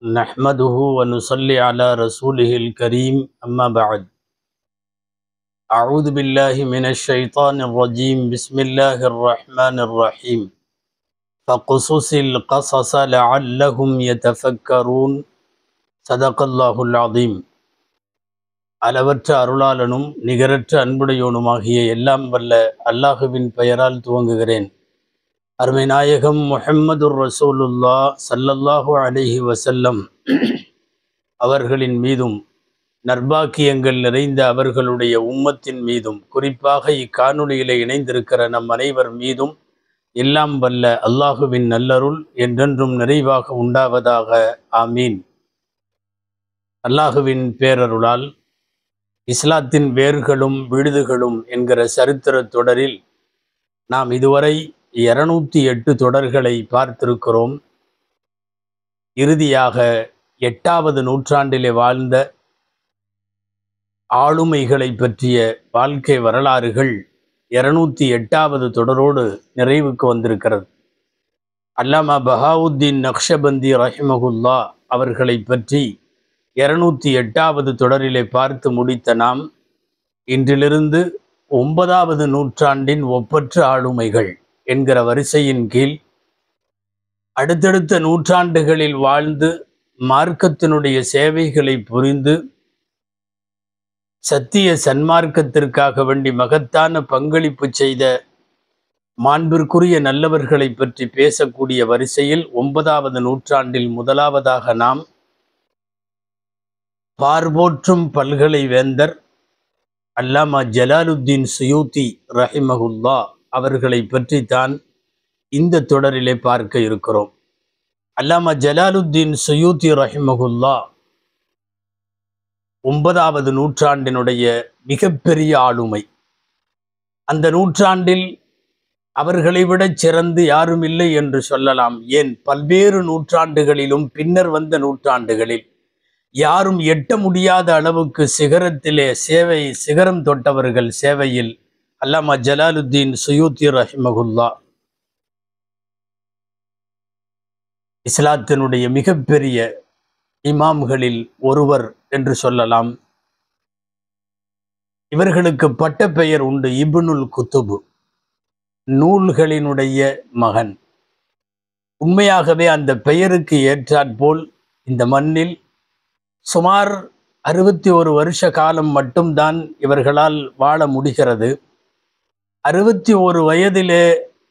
نحمده ونصلي على رسوله الكريم أما بعد أعوذ بالله من الشيطان الرجيم بسم الله الرحمن الرحيم فقصص القصص لعلهم يتفكرون صدق الله العظيم அளவற்ற அருளாளனும் நிகரற்ற அன்புடையோனுமாகிய எல்லாம் வல்ல அல்லாஹுவின் பெயரால் துவங்குகிறேன் அருமை நாயகம் முஹம்மதுர் ரசூலுல்லா சல்லல்லாஹு அலைஹி வசல்லம் அவர்களின் மீதும் நர்பாக்கியங்கள் நிறைந்த அவர்களுடைய உம்மத்தின் மீதும் குறிப்பாக இக்காணொளியிலே இணைந்திருக்கிற நம் அனைவர் மீதும் எல்லாம் வல்ல அல்லாஹுவின் நல்லருள் என்றென்றும் நிறைவாக உண்டாவதாக ஆமீன் அல்லாஹுவின் பேரருளால் இஸ்லாத்தின் வேர்களும் விடுதுகளும் என்கிற சரித்திர தொடரில் நாம் இதுவரை இருநூத்தி எட்டு தொடர்களை பார்த்திருக்கிறோம் இறுதியாக எட்டாவது நூற்றாண்டிலே வாழ்ந்த ஆளுமைகளை பற்றிய வாழ்க்கை வரலாறுகள் இருநூத்தி எட்டாவது தொடரோடு நிறைவுக்கு வந்திருக்கிறது அல்லாமா பஹாவுத்தீன் நக்ஷபந்தி ரஹிமகுல்லா அவர்களை பற்றி இருநூத்தி எட்டாவது தொடரிலே பார்த்து முடித்த நாம் இன்றிலிருந்து ஒன்பதாவது நூற்றாண்டின் ஒப்பற்ற ஆளுமைகள் என்கிற வரிசையின் கீழ் அடுத்தடுத்த நூற்றாண்டுகளில் வாழ்ந்து மார்க்கத்தினுடைய சேவைகளை புரிந்து சத்திய சன்மார்க்கத்திற்காக வேண்டி மகத்தான பங்களிப்பு செய்த மாண்பிற்குரிய நல்லவர்களை பற்றி பேசக்கூடிய வரிசையில் ஒன்பதாவது நூற்றாண்டில் முதலாவதாக நாம் பார்போற்றும் பல்கலை வேந்தர் அல்லாமா ஜலாலுத்தீன் சுயூத்தி ரஹிமகுல்லா அவர்களை பற்றி தான் இந்த தொடரிலே பார்க்க இருக்கிறோம் அல்லாமா ஜலாலுத்தீன் சுயூத்தி ரஹிமகுல்லா ஒன்பதாவது நூற்றாண்டினுடைய மிகப்பெரிய ஆளுமை அந்த நூற்றாண்டில் அவர்களை விட சிறந்து யாரும் இல்லை என்று சொல்லலாம் ஏன் பல்வேறு நூற்றாண்டுகளிலும் பின்னர் வந்த நூற்றாண்டுகளில் யாரும் எட்ட முடியாத அளவுக்கு சிகரத்திலே சேவை சிகரம் தொட்டவர்கள் சேவையில் அல்லாமா ஜலாலுத்தீன் சுயூத்தி ரஹிமகுல்லா இஸ்லாத்தினுடைய மிகப்பெரிய இமாம்களில் ஒருவர் என்று சொல்லலாம் இவர்களுக்கு பட்ட பெயர் உண்டு இபுனுல் குத்துபு நூல்களினுடைய மகன் உண்மையாகவே அந்த பெயருக்கு ஏற்றாற்போல் இந்த மண்ணில் சுமார் அறுபத்தி ஒரு வருஷ காலம் மட்டும்தான் இவர்களால் வாழ முடிகிறது அறுபத்தி ஒரு வயதிலே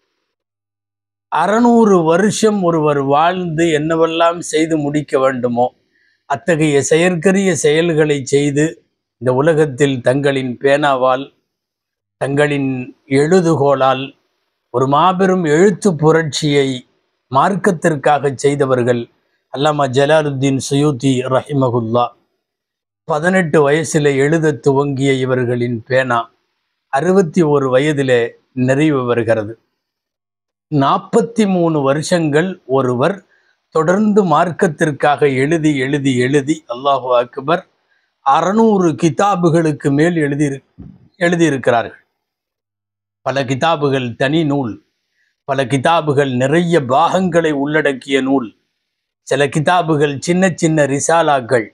அறநூறு வருஷம் ஒருவர் வாழ்ந்து என்னவெல்லாம் செய்து முடிக்க வேண்டுமோ அத்தகைய செயற்கரிய செயல்களை செய்து இந்த உலகத்தில் தங்களின் பேனாவால் தங்களின் எழுதுகோளால் ஒரு மாபெரும் எழுத்து புரட்சியை மார்க்கத்திற்காக செய்தவர்கள் அல்லாமா ஜலாலுத்தீன் சுயூத்தி ரஹிமகுல்லா பதினெட்டு வயசில் எழுத துவங்கிய இவர்களின் பேனா அறுபத்தி ஒரு வயதிலே நிறைவு வருகிறது நாற்பத்தி மூணு வருஷங்கள் ஒருவர் தொடர்ந்து மார்க்கத்திற்காக எழுதி எழுதி எழுதி அல்லாஹு அக்பர் அறநூறு கிதாபுகளுக்கு மேல் எழுதி எழுதியிருக்கிறார்கள் பல கிதாபுகள் தனி நூல் பல கிதாபுகள் நிறைய பாகங்களை உள்ளடக்கிய நூல் சில கிதாபுகள் சின்ன சின்ன ரிசாலாக்கள்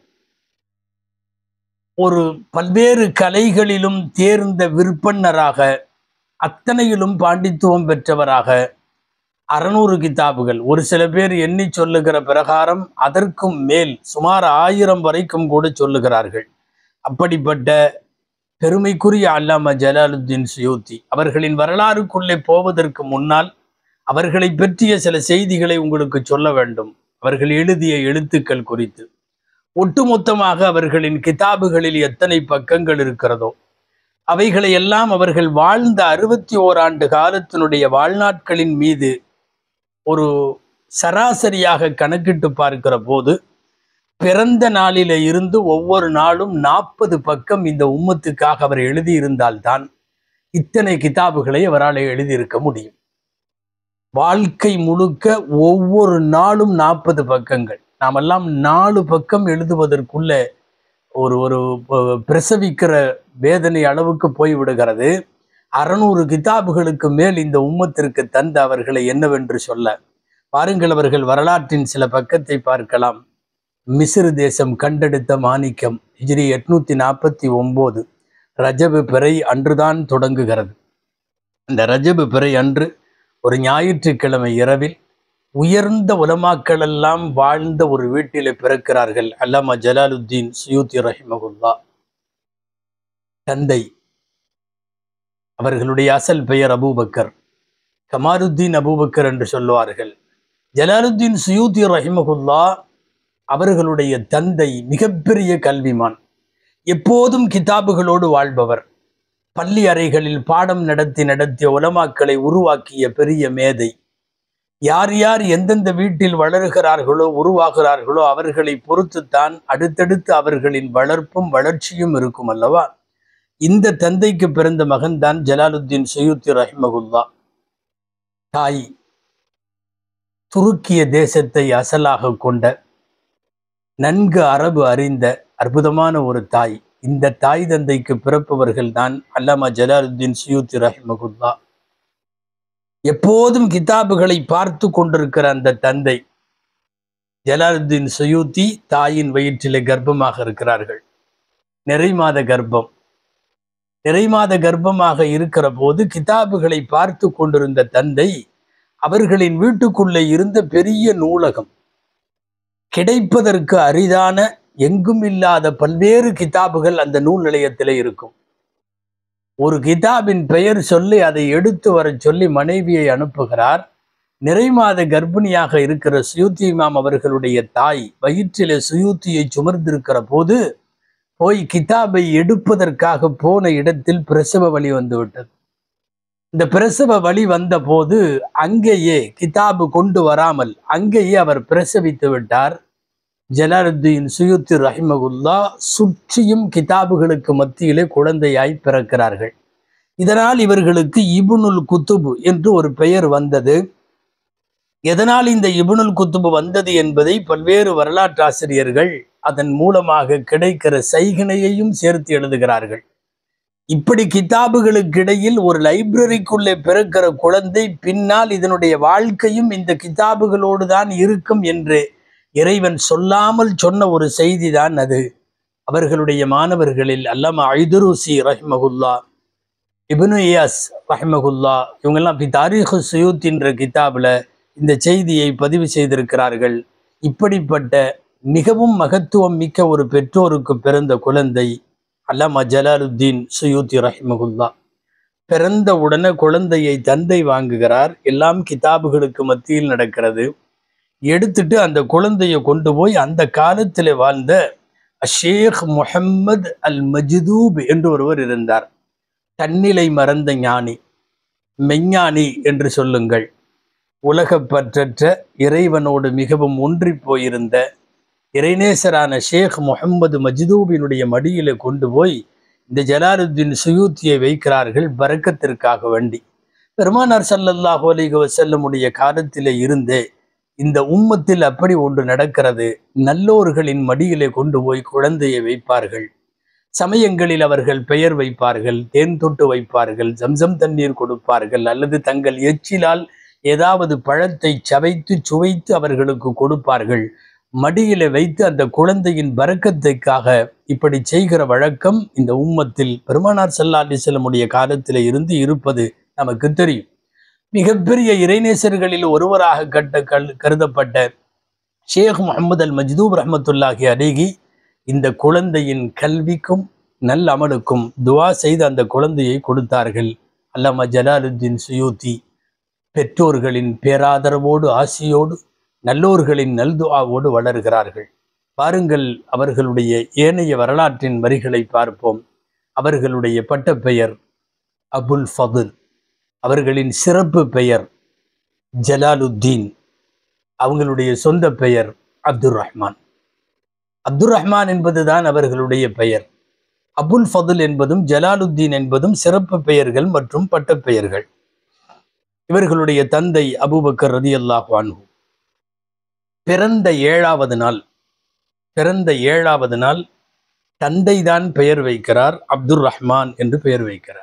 ஒரு பல்வேறு கலைகளிலும் தேர்ந்த விற்பனராக அத்தனையிலும் பாண்டித்துவம் பெற்றவராக அறநூறு கிதாபுகள் ஒரு சில பேர் எண்ணி சொல்லுகிற பிரகாரம் அதற்கும் மேல் சுமார் ஆயிரம் வரைக்கும் கூட சொல்லுகிறார்கள் அப்படிப்பட்ட பெருமைக்குரிய அல்லாமா ஜலாலுத்தீன் சுயூத்தி அவர்களின் வரலாறுக்குள்ளே போவதற்கு முன்னால் அவர்களை பற்றிய சில செய்திகளை உங்களுக்கு சொல்ல வேண்டும் அவர்கள் எழுதிய எழுத்துக்கள் குறித்து ஒட்டுமொத்தமாக அவர்களின் கிதாபுகளில் எத்தனை பக்கங்கள் இருக்கிறதோ அவைகளை எல்லாம் அவர்கள் வாழ்ந்த அறுபத்தி ஓராண்டு காலத்தினுடைய வாழ்நாட்களின் மீது ஒரு சராசரியாக கணக்கிட்டு பார்க்கிற போது பிறந்த நாளில இருந்து ஒவ்வொரு நாளும் நாற்பது பக்கம் இந்த உம்மத்துக்காக அவர் எழுதியிருந்தால்தான் இத்தனை கிதாபுகளை அவரால் எழுதியிருக்க முடியும் வாழ்க்கை முழுக்க ஒவ்வொரு நாளும் நாற்பது பக்கங்கள் நாமெல்லாம் நாலு பக்கம் எழுதுவதற்குள்ள ஒரு ஒரு பிரசவிக்கிற வேதனை அளவுக்கு போய்விடுகிறது அறநூறு கிதாபுகளுக்கு மேல் இந்த உம்மத்திற்கு தந்த அவர்களை என்னவென்று சொல்ல பாருங்கள் அவர்கள் வரலாற்றின் சில பக்கத்தை பார்க்கலாம் மிஸ்ர் தேசம் கண்டெடுத்த மாணிக்கம் ஹிஜ்ரி எட்நூத்தி நாற்பத்தி ஒன்பது ரஜபு பிறை அன்றுதான் தொடங்குகிறது இந்த ரஜபு பிறை அன்று ஒரு ஞாயிற்றுக்கிழமை இரவில் உயர்ந்த உலமாக்கள் எல்லாம் வாழ்ந்த ஒரு வீட்டிலே பிறக்கிறார்கள் அல்லாமா ஜலாலுத்தீன் சுயூத்தி ரஹிமகுல்லா தந்தை அவர்களுடைய அசல் பெயர் அபூபக்கர் கமாருத்தீன் அபூபக்கர் என்று சொல்லுவார்கள் ஜலாலுத்தீன் சுயூத்தி ரஹிமகுல்லா அவர்களுடைய தந்தை மிகப்பெரிய கல்விமான் எப்போதும் கிதாபுகளோடு வாழ்பவர் பள்ளி அறைகளில் பாடம் நடத்தி நடத்திய உலமாக்களை உருவாக்கிய பெரிய மேதை யார் யார் எந்தெந்த வீட்டில் வளர்கிறார்களோ உருவாகிறார்களோ அவர்களை பொறுத்துத்தான் அடுத்தடுத்து அவர்களின் வளர்ப்பும் வளர்ச்சியும் இருக்கும் அல்லவா இந்த தந்தைக்கு பிறந்த மகன்தான் ஜலாலுத்தீன் சையுத்தி ரஹிமகுல்லா தாய் துருக்கிய தேசத்தை அசலாக கொண்ட நன்கு அரபு அறிந்த அற்புதமான ஒரு தாய் இந்த தாய் தந்தைக்கு பிறப்பவர்கள் தான் அல்லாமா ஜலாலுத்தீன் சையுத்தி ரஹிமகுல்லா எப்போதும் கிதாபுகளை பார்த்து கொண்டிருக்கிற அந்த தந்தை ஜலாலுத்தீன் சயூத்தி தாயின் வயிற்றிலே கர்ப்பமாக இருக்கிறார்கள் நிறை மாத கர்ப்பம் நிறை மாத கர்ப்பமாக இருக்கிற போது கிதாபுகளை பார்த்து கொண்டிருந்த தந்தை அவர்களின் வீட்டுக்குள்ளே இருந்த பெரிய நூலகம் கிடைப்பதற்கு அரிதான எங்கும் இல்லாத பல்வேறு கிதாபுகள் அந்த நூல் நிலையத்திலே இருக்கும் ஒரு கிதாபின் பெயர் சொல்லி அதை எடுத்து வர சொல்லி மனைவியை அனுப்புகிறார் நிறைமாத கர்ப்பிணியாக இருக்கிற சுயூத்தி இமாம் அவர்களுடைய தாய் வயிற்றிலே சுயூத்தியை சுமர்ந்திருக்கிற போது போய் கிதாபை எடுப்பதற்காக போன இடத்தில் பிரசவ வழி வந்துவிட்டது இந்த பிரசவ வழி வந்த போது அங்கேயே கிதாபு கொண்டு வராமல் அங்கேயே அவர் பிரசவித்து விட்டார் ஜலாலுத்தீன் சுயுத்தி ரஹிமகுல்லா சுற்றியும் கிதாபுகளுக்கு மத்தியிலே குழந்தையாய் பிறக்கிறார்கள் இதனால் இவர்களுக்கு இபுனுல் குத்துபு என்று ஒரு பெயர் வந்தது எதனால் இந்த இபுனுல் குத்துபு வந்தது என்பதை பல்வேறு வரலாற்றாசிரியர்கள் அதன் மூலமாக கிடைக்கிற சைகனையையும் சேர்த்து எழுதுகிறார்கள் இப்படி கிதாபுகளுக்கு இடையில் ஒரு லைப்ரரிக்குள்ளே பிறக்கிற குழந்தை பின்னால் இதனுடைய வாழ்க்கையும் இந்த கிதாபுகளோடு தான் இருக்கும் என்று இறைவன் சொல்லாமல் சொன்ன ஒரு செய்தி தான் அது அவர்களுடைய மாணவர்களில் அல்லாம ஐதுருசி ரஹ்மகுல்லா இப்னு இயாஸ் ரஹ்மகுல்லா இவங்கெல்லாம் இப்படி தாரீஹு சுயூத் என்ற கிதாபில் இந்த செய்தியை பதிவு செய்திருக்கிறார்கள் இப்படிப்பட்ட மிகவும் மகத்துவம் மிக்க ஒரு பெற்றோருக்கு பிறந்த குழந்தை அல்லாமா ஜலாலுத்தீன் சுயூத்தி ரஹிமகுல்லா பிறந்த உடனே குழந்தையை தந்தை வாங்குகிறார் எல்லாம் கிதாபுகளுக்கு மத்தியில் நடக்கிறது எடுத்துட்டு அந்த குழந்தையை கொண்டு போய் அந்த காலத்தில் வாழ்ந்த ஷேக் முஹம்மது அல் மஜ்தூப் என்று ஒருவர் இருந்தார் தன்னிலை மறந்த ஞானி மெஞ்ஞானி என்று சொல்லுங்கள் உலகப்பற்றற்ற இறைவனோடு மிகவும் ஒன்றி போயிருந்த இறைநேசரான ஷேக் முகம்மது மஜ்தூபினுடைய மடியில கொண்டு போய் இந்த ஜலாலுத்தீன் சுயூத்தியை வைக்கிறார்கள் பறக்கத்திற்காக வேண்டி பெருமானார் சல்லல்லாஹு அலைஹி வஸல்லமுடைய காலத்திலே இருந்தே இந்த உம்மத்தில் அப்படி ஒன்று நடக்கிறது நல்லோர்களின் மடியிலே கொண்டு போய் குழந்தையை வைப்பார்கள் சமயங்களில் அவர்கள் பெயர் வைப்பார்கள் தேன் தொட்டு வைப்பார்கள் ஜம்சம் தண்ணீர் கொடுப்பார்கள் அல்லது தங்கள் எச்சிலால் ஏதாவது பழத்தை சவைத்து சுவைத்து அவர்களுக்கு கொடுப்பார்கள் மடியில வைத்து அந்த குழந்தையின் பறக்கத்துக்காக இப்படி செய்கிற வழக்கம் இந்த உம்மத்தில் பெருமானார் சல்லா அலிசல்லமுடைய காலத்தில் இருந்து இருப்பது நமக்கு தெரியும் மிகப்பெரிய இறைநேசர்களில் ஒருவராக கட்ட கல் கருதப்பட்ட ஷேக் முகமது அல் மஜ்தூப் ரஹமத்துல்லாஹி அலிகி இந்த குழந்தையின் கல்விக்கும் நல் அமலுக்கும் துவா செய்து அந்த குழந்தையை கொடுத்தார்கள் அல்லாமா ஜலாலுத்தீன் சுயூத்தி பெற்றோர்களின் பேராதரவோடு ஆசியோடு நல்லோர்களின் நல்துஆவோடு வளர்கிறார்கள் பாருங்கள் அவர்களுடைய ஏனைய வரலாற்றின் வரிகளை பார்ப்போம் அவர்களுடைய பட்டப்பெயர் அபுல் ஃபதுல் அவர்களின் சிறப்பு பெயர் ஜலாலுத்தீன் அவங்களுடைய சொந்த பெயர் அப்துர் ரஹ்மான் அப்துர் ரஹ்மான் என்பதுதான் அவர்களுடைய பெயர் அபுல் ஃபதுல் என்பதும் ஜலாலுத்தீன் என்பதும் சிறப்பு பெயர்கள் மற்றும் பட்டப்பெயர்கள் இவர்களுடைய தந்தை அபூபக்கர் ரதி அல்லாஹ் பிறந்த ஏழாவது நாள் பிறந்த ஏழாவது நாள் தந்தைதான் பெயர் வைக்கிறார் அப்துர் ரஹ்மான் என்று பெயர் வைக்கிறார்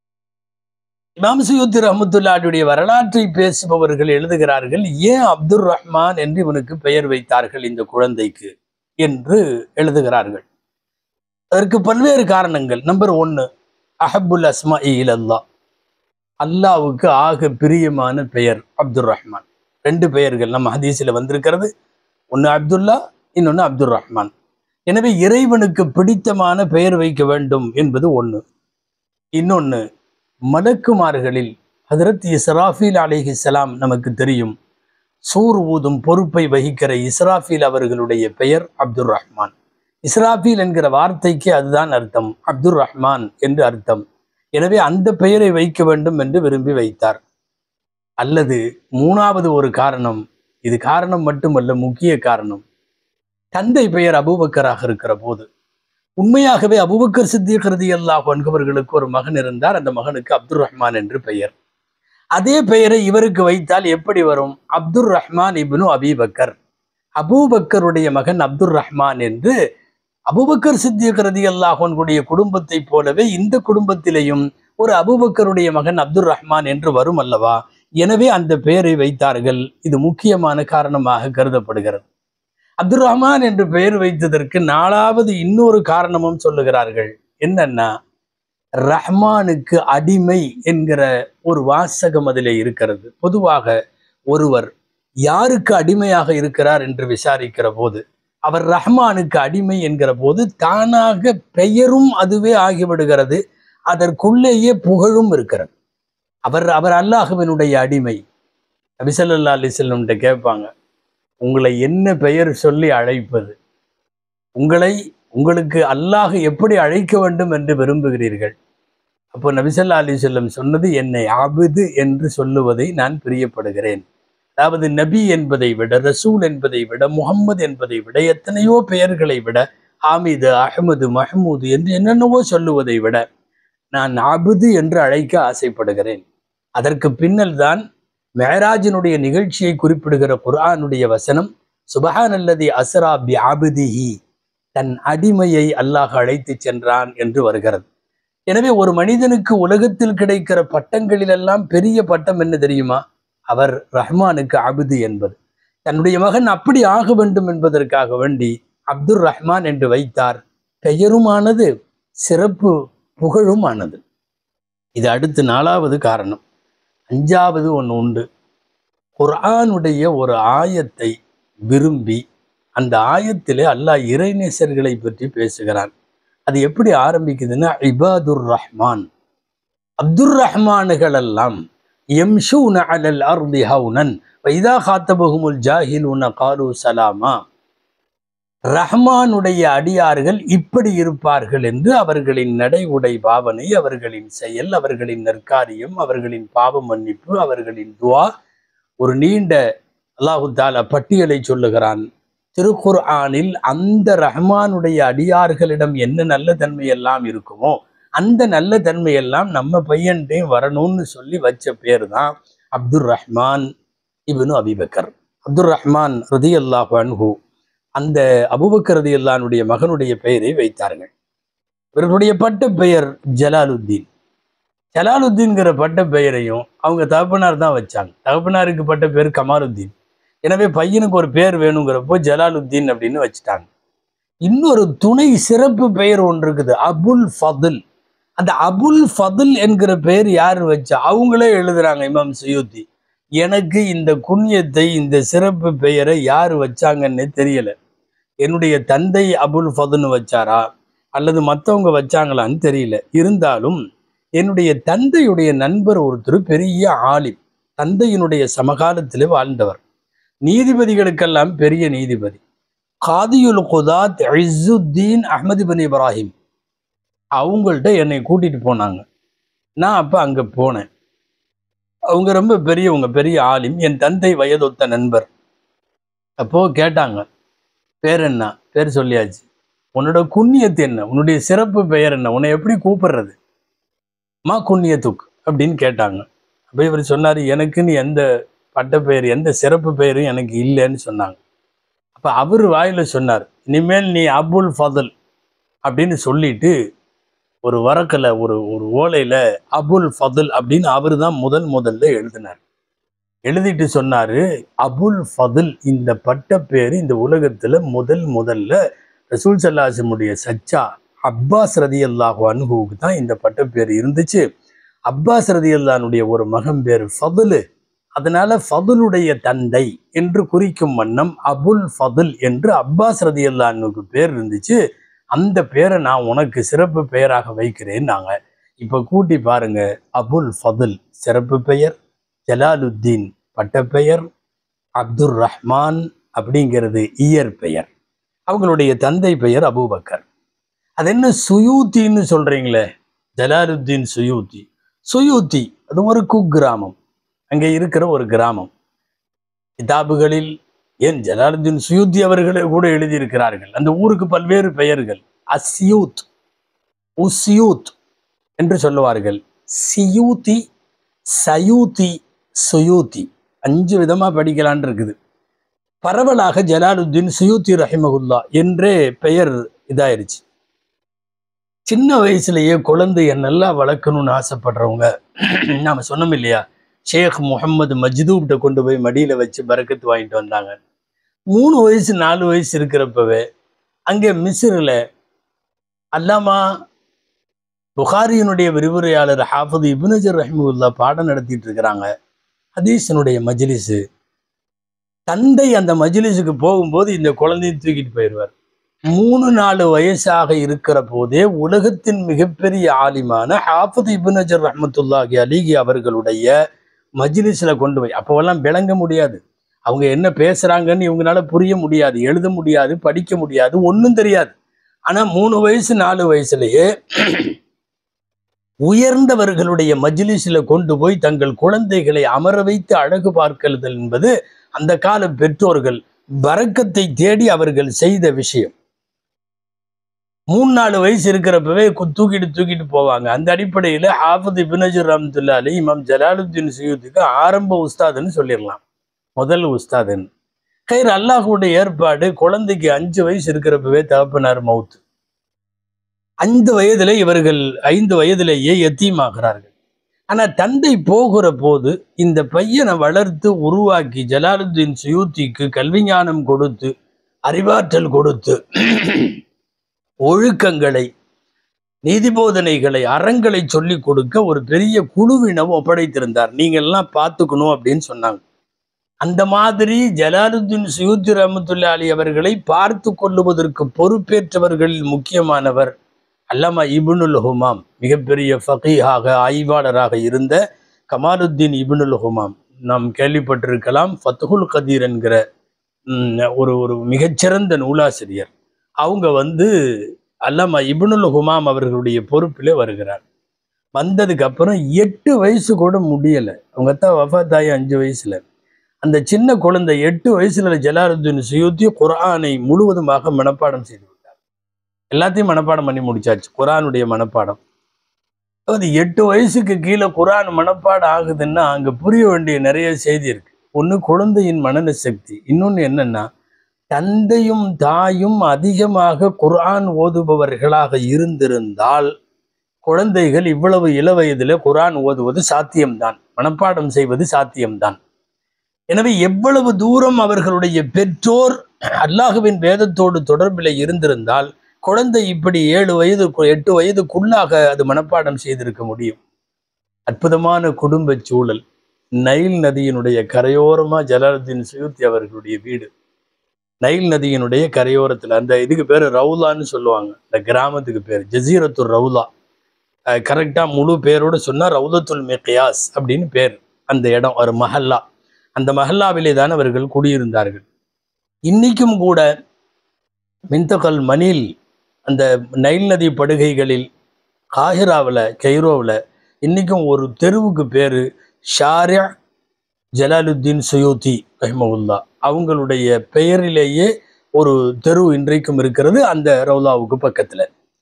இமாம் சுயூத்தி ரஹமத்துல்லாவுடைய வரலாற்றை பேசுபவர்கள் எழுதுகிறார்கள் ஏன் அப்துர் ரஹ்மான் என்று இவனுக்கு பெயர் வைத்தார்கள் இந்த குழந்தைக்கு என்று எழுதுகிறார்கள் அதற்கு பல்வேறு காரணங்கள் நம்பர் ஒன்று அஹபுல் அஸ்மா இலல்லா அல்லாவுக்கு ஆக பிரியமான பெயர் அப்துர் ரஹ்மான் ரெண்டு பெயர்கள் நம்ம ஹதீஸில் வந்திருக்கிறது ஒன்று அப்துல்லா இன்னொன்று அப்துர் ரஹ்மான் எனவே இறைவனுக்கு பிடித்தமான பெயர் வைக்க வேண்டும் என்பது ஒன்று இன்னொன்று மலக்குமார்களில் ஹதரத் இஸ்ராஃபீல் அலைஹிஸ்ஸலாம் நமக்கு தெரியும் சூர் ஊதும் பொறுப்பை வகிக்கிற இஸ்ராஃபீல் அவர்களுடைய பெயர் அப்துர் ரஹ்மான் இஸ்ராஃபீல் என்கிற வார்த்தைக்கு அதுதான் அர்த்தம் அப்துர் ரஹ்மான் என்று அர்த்தம் எனவே அந்த பெயரை வைக்க வேண்டும் என்று விரும்பி வைத்தார் அல்லது மூணாவது ஒரு காரணம் இது காரணம் மட்டுமல்ல முக்கிய காரணம் தந்தை பெயர் அபூபக்கராக இருக்கிற போது உண்மையாகவே அபூபக்கர் சித்திக் ரலியல்லாஹு என்பவர்களுக்கு ஒரு மகன் இருந்தார் அந்த மகனுக்கு அப்துர் ரஹ்மான் என்று பெயர் அதே பெயரை இவருக்கு வைத்தால் எப்படி வரும் அப்துர் ரஹ்மான் இப்னு அபீபக்கர் அபூபக்கருடைய மகன் அப்துர் ரஹ்மான் என்று அபூபக்கர் சித்திக் ரலியல்லாஹுடைய குடும்பத்தைப் போலவே இந்த குடும்பத்திலேயும் ஒரு அபூபக்கருடைய மகன் அப்துர் ரஹ்மான் என்று வரும் அல்லவா எனவே அந்த பெயரை வைத்தார்கள் இது முக்கியமான காரணமாக கருதப்படுகிறது அப்துர் ரஹ்மான் என்று பெயர் வைத்ததற்கு நாலாவது இன்னொரு காரணமும் சொல்லுகிறார்கள் என்னன்னா ரஹ்மானுக்கு அடிமை என்கிற ஒரு வாசகம் அதிலே இருக்கிறது பொதுவாக ஒருவர் யாருக்கு அடிமையாக இருக்கிறார் என்று விசாரிக்கிற போது அவர் ரஹ்மானுக்கு அடிமை என்கிற போது தானாக பெயரும் அதுவே ஆகிவிடுகிறது அதற்குள்ளேயே புகழும் இருக்கிறது அவர் அவர் அல்லாஹுவினுடைய அடிமை நபிசல்லா அலிசல்லும்கிட்ட கேட்பாங்க உங்களை என்ன பெயர் சொல்லி அழைப்பது உங்களை உங்களுக்கு அல்லாஹ் எப்படி அழைக்க வேண்டும் என்று விரும்புகிறீர்கள் அப்போ நபிசல்லா அலி செல்லம் சொன்னது என்னை ஆபிது என்று சொல்லுவதை நான் பிரியப்படுகிறேன் அதாவது நபி என்பதை விட ரசூல் என்பதை விட முகம்மது என்பதை விட எத்தனையோ பெயர்களை விட ஹாமிது அஹ்மது மஹமூது என்று என்னென்னவோ சொல்லுவதை விட நான் ஆபிது என்று அழைக்க ஆசைப்படுகிறேன் அதற்கு பின்னல் தான் மேராஜினுடைய நிகழ்ச்சியை குறிப்பிடுகிற குர்ஆனுடைய வசனம் சுபஹான் அல்லதி அஸ்ரா பி ஆபிதிஹி தன் அடிமையை அல்லாஹ் அழைத்து சென்றான் என்று வருகிறது எனவே ஒரு மனிதனுக்கு உலகத்தில் கிடைக்கிற பட்டங்களிலெல்லாம் பெரிய பட்டம் என்ன தெரியுமா அவர் ரஹ்மானுக்கு அபுது என்பது தன்னுடைய மகன் அப்படி ஆக வேண்டும் என்பதற்காக வேண்டி அப்துர் ரஹ்மான் என்று வைத்தார் பெயருமானது சிறப்பு புகழுமானது இது அடுத்து நாலாவது காரணம் அஞ்சாவது ஒன்று உண்டு குர்ஆனுடைய ஒரு ஆயத்தை விரும்பி அந்த ஆயத்திலே அல்லாஹ் இறைநேசர்களை பற்றி பேசுகிறான் அது எப்படி ஆரம்பிக்குதுன்னா இபாதுர் ரஹ்மான் அப்துர் ரஹ்மானுகள் எல்லாம் எம்ஷூன அலல் அர்தி ஹவுனன் வைதா காத்தபகுமுல் ஜாஹிலுன காலு சலாமா ரஹ்மானுடைய அடியார்கள் இப்படி இருப்பார்கள் என்று அவர்களின் நடை உடை பாவனை அவர்களின் செயல் அவர்களின் நற்காரியம் அவர்களின் பாவ மன்னிப்பு அவர்களின் துவா ஒரு நீண்ட அல்லாஹு தாலா பட்டியலை சொல்லுகிறான் திருக்குர்ஆனில் அந்த ரஹ்மானுடைய அடியார்களிடம் என்ன நல்ல தன்மை எல்லாம் இருக்குமோ அந்த நல்ல தன்மை எல்லாம் நம்ம பையன்டையும் வரணும்னு சொல்லி வச்ச பேர் தான் அப்துர் ரஹ்மான் இவனு அபிபக்கர் அப்துர் ரஹ்மான் ரதி அல்லாஹ் அன்ஹு அந்த அபுபக்கர் ரதி அல்லானுடைய மகனுடைய பெயரை வைத்தார்கள் இவர்களுடைய பட்ட பெயர் ஜலாலுத்தீன் ஜலாலுத்தீன்கிற பட்ட பெயரையும் அவங்க தகப்பனார் தான் வச்சாங்க தகப்பனாருக்கு பட்ட பேர் கமாலுத்தீன் எனவே பையனுக்கு ஒரு பேர் வேணுங்கிறப்போ ஜலாலுத்தீன் அப்படின்னு வச்சுட்டாங்க இன்னொரு துணை சிறப்பு பெயர் ஒன்று இருக்குது அபுல் ஃபதுல் அந்த அபுல் ஃபதுல் என்கிற பெயர் யார் வச்சா அவங்களே எழுதுறாங்க இமாம் சயூத்தி எனக்கு இந்த குண்ணியத்தை இந்த சிறப்பு பெயரை யார் வச்சாங்கன்னு தெரியல என்னுடைய தந்தை அபுல் ஃபதுன்னு வச்சாரா அல்லது மற்றவங்க வச்சாங்களான்னு தெரியல இருந்தாலும் என்னுடைய தந்தையுடைய நண்பர் ஒருத்தர் பெரிய ஆலிம் தந்தையினுடைய சமகாலத்தில் வாழ்ந்தவர் நீதிபதிகளுக்கெல்லாம் பெரிய நீதிபதி காதியுல் குதாத் இஸ்ஸுத்தீன் அஹ்மது பின் இப்ராஹிம் அவங்கள்ட்ட என்னை கூட்டிட்டு போனாங்க நான் அப்போ அங்கே போனேன் அவங்க ரொம்ப பெரியவங்க பெரிய ஆலிம் என் தந்தை வயதொத்த நண்பர் அப்போ கேட்டாங்க பேர் என்ன பேர் சொல்லியாச்சு உன்னோட குண்ணியத்து என்ன உன்னுடைய சிறப்பு பெயர் என்ன உன்னை எப்படி கூப்பிடுறது மா குண்ணியத்துக் அப்படின்னு கேட்டாங்க அப்போ இவர் சொன்னார் எனக்குன்னு எந்த பட்ட பெயர் எந்த சிறப்பு பெயரும் எனக்கு இல்லைன்னு சொன்னாங்க அப்போ அவர் வாயில சொன்னார் இனிமேல் நீ அபுல் ஃபதல் அப்படின்னு சொல்லிட்டு ஒரு வரக்கில் ஒரு ஒரு ஓலையில் அபுல் ஃபதுல் அப்படின்னு அவர் தான் முதல் முதல்ல எழுதினார் எழுதிட்டு சொன்னாரு அபுல் ஃபதுல் இந்த பட்ட பேர் இந்த உலகத்துல முதல் முதல்ல ரசூல் சல்லாசமுடைய சச்சா அப்பாஸ் ரதி அல்லாஹு அனுகுவுக்கு தான் இந்த பட்ட பேர் இருந்துச்சு அப்பாஸ் ரதி அல்லானுடைய ஒரு மகன் பேர் ஃபதுலு அதனால ஃபதுலுடைய தந்தை என்று குறிக்கும் வண்ணம் அபுல் ஃபதுல் என்று அப்பாஸ் ரதி அல்லானுக்கு பேர் இருந்துச்சு அந்த பேரை நான் உனக்கு சிறப்பு பெயராக வைக்கிறேன் நாங்க இப்ப கூட்டி பாருங்க அபுல் ஃபதுல் சிறப்பு பெயர் ஜலாலுத்தீன் பட்டப்பெயர் அப்துர் ரஹ்மான் அப்படிங்கிறது இயற்பெயர் அவங்களுடைய தந்தை பெயர் அபூபக்கர் அது என்ன சுயூத்தின்னு சொல்றீங்களே ஜலாலுத்தீன் சுயூத்தி சுயூத்தி அது ஒரு குக்கிராமம் அங்கே இருக்கிற ஒரு கிராமம் கிதாபுகளில் ஏன் ஜலாலுத்தீன் சுயூத்தி அவர்களே கூட எழுதியிருக்கிறார்கள் அந்த ஊருக்கு பல்வேறு பெயர்கள் அஸ்யூத் உஸ்யூத் என்று சொல்லுவார்கள் சியூத்தி சயூத்தி சுயூத்தி அஞ்சு விதமா படிக்கலான் இருக்குது பரவலாக ஜலாலுத்தீன் சுயூத்தி ரஹிமகுல்லா என்றே பெயர் இதாயிருச்சு சின்ன வயசுலயே குழந்தைய நல்லா வளர்க்கணும்னு ஆசைப்படுறவங்க நாம சொன்னோம் இல்லையா ஷேக் முகமது மஜ்தூப்கிட்ட கொண்டு போய் மடியில வச்சு பறக்கத்து வாங்கிட்டு வந்தாங்க மூணு வயசு நாலு வயசு இருக்கிறப்பவே அங்கே மிஸ்ரில் அல்லாமா புகாரியினுடைய விரிவுரையாளர் ஹாஃபது இபுனஜர் ரஹிமுல்லா பாடம் நடத்திட்டு இருக்கிறாங்க ஹதீஸனுடைய மஜ்லிஸு தந்தை அந்த மஜ்லிஸுக்கு போகும்போது இந்த குழந்தையை தூக்கிட்டு போயிடுவார் மூணு நாலு வயசாக இருக்கிற போதே உலகத்தின் மிகப்பெரிய ஆலிமான ஹாஃபது இபுனஜர் ரஹமத்துல்லாஹி அலிகி அவர்களுடைய மஜ்லிஸ்ல கொண்டு போய் அப்போவெல்லாம் விளங்க முடியாது அவங்க என்ன பேசுறாங்கன்னு இவங்களால புரிய முடியாது எழுத முடியாது படிக்க முடியாது ஒன்றும் தெரியாது ஆனா மூணு வயசு நாலு வயசுலயே உயர்ந்தவர்களுடைய மஜ்லிஸில் கொண்டு போய் தங்கள் குழந்தைகளை அமர வைத்து அழகு பார்க்கலுதல் என்பது அந்த கால பெற்றோர்கள் வரக்கத்தை தேடி அவர்கள் செய்த விஷயம் மூணு நாலு வயசு இருக்கிறப்பவே கு- தூக்கிட்டு தூக்கிட்டு போவாங்க அந்த அடிப்படையில் ஹாஃபது இபினஜர் ரஹமத்துல்லா அலி இமாம் ஜலாலுத்தீன் சையதுக்கு ஆரம்ப உஸ்தாதுன்னு சொல்லிடலாம் முதல் உஸ்தாதுன்னு கயிறு அல்லாஹுடைய ஏற்பாடு குழந்தைக்கு அஞ்சு வயசு இருக்கிறப்பவே தகப்பனார் மவுத்து ஐந்து வயதிலே இவர்கள் ஐந்து வயதிலேயே எத்தீமாகிறார்கள் ஆனா தந்தை போகிற போது இந்த பையனை வளர்த்து உருவாக்கி ஜலாலுத்தீன் சுயூத்திக்கு கல்விஞானம் கொடுத்து அறிவாற்றல் கொடுத்து ஒழுக்கங்களை நீதிபோதனைகளை அறங்களை சொல்லிக் கொடுக்க ஒரு பெரிய குழுவினம் ஒப்படைத்திருந்தார் நீங்க எல்லாம் பார்த்துக்கணும் அப்படின்னு சொன்னாங்க அந்த மாதிரி ஜலாலுத்தீன் சுயூத்தி ரஹமத்துல்லா அலி அவர்களை பார்த்து கொள்ளுவதற்கு பொறுப்பேற்றவர்களில் முக்கியமானவர் அல்லமா இபுனுல் ஹுமாம் மிகப்பெரிய ஃபகீஹாக ஆய்வாளராக இருந்த கமாலுத்தீன் இபுனுல் ஹுமாம் நாம் கேள்விப்பட்டிருக்கலாம் ஃபத்துஹுல் கதீர் என்கிற ம், ஒரு ஒரு மிகச்சிறந்த நூலாசிரியர் அவங்க வந்து அல்லமா இபுனுல் ஹுமாம் அவர்களுடைய பொறுப்பிலே வருகிறார் வந்ததுக்கு அப்புறம் எட்டு வயசு கூட முடியலை அவங்க தான் வஃபாத்தாயி அஞ்சு வயசுல அந்த சின்ன குழந்தை எட்டு வயசுல ஜலாலுத்தீன் சுயூத்தி குர்ஆனை முழுவதுமாக மனப்பாடம் செய்து விட்டார் எல்லாத்தையும் மனப்பாடம் பண்ணி முடிச்சாச்சு குர்ஆனுடைய மனப்பாடம் அது எட்டு வயசுக்கு கீழே குர்ஆன் மனப்பாடம் ஆகுதுன்னா அங்க புரிய வேண்டிய நிறைய செய்தி இருக்கு ஒண்ணு குழந்தையின் மனன சக்தி இன்னொன்னு என்னன்னா தந்தையும் தாயும் அதிகமாக குர்ஆன் ஓதுபவர்களாக இருந்திருந்தால் குழந்தைகள் இவ்வளவு இளவயதில் குர்ஆன் ஓதுவது சாத்தியம்தான் மனப்பாடம் செய்வது சாத்தியம்தான் எனவே எவ்வளவு தூரம் அவர்களுடைய பெற்றோர் அல்லாஹுவின் வேதத்தோடு தொடர்பில் இருந்திருந்தால் குழந்தை இப்படி ஏழு வயது எட்டு வயதுக்குள்ளாக அது மனப்பாடம் செய்திருக்க முடியும் அற்புதமான குடும்ப சூழல் நைல் நதியினுடைய கரையோரமா ஜலாலுத்தீன் சுயூத்தி அவர்களுடைய வீடு நைல் நதியினுடைய கரையோரத்துல அந்த இதுக்கு பேர் ரவுலான்னு சொல்லுவாங்க இந்த கிராமத்துக்கு பேர் ஜசீரத்துர் ரவுலா கரெக்டா முழு பேரோட சொன்னா ரவுலத்துல் மிக்யாஸ் அப்படின்னு பேர் அந்த இடம் ஒரு மஹல்லா அந்த மஹல்லாவிலே தான் அவர்கள் குடியிருந்தார்கள் இன்னைக்கும் கூட மின்தகல் மணில் அந்த நைல் நதி படுகைகளில் காஹிராவில் கெய்ரோவில் இன்னைக்கும் ஒரு தெருவுக்கு பேர் ஷாரியா ஜலாலுத்தீன் சுயூத்தி ரஹ்மவுல்லா அவங்களுடைய பெயரிலேயே ஒரு தெரு இன்றைக்கும் இருக்கிறது அந்த ரவுலாவுக்கு பக்கத்தில்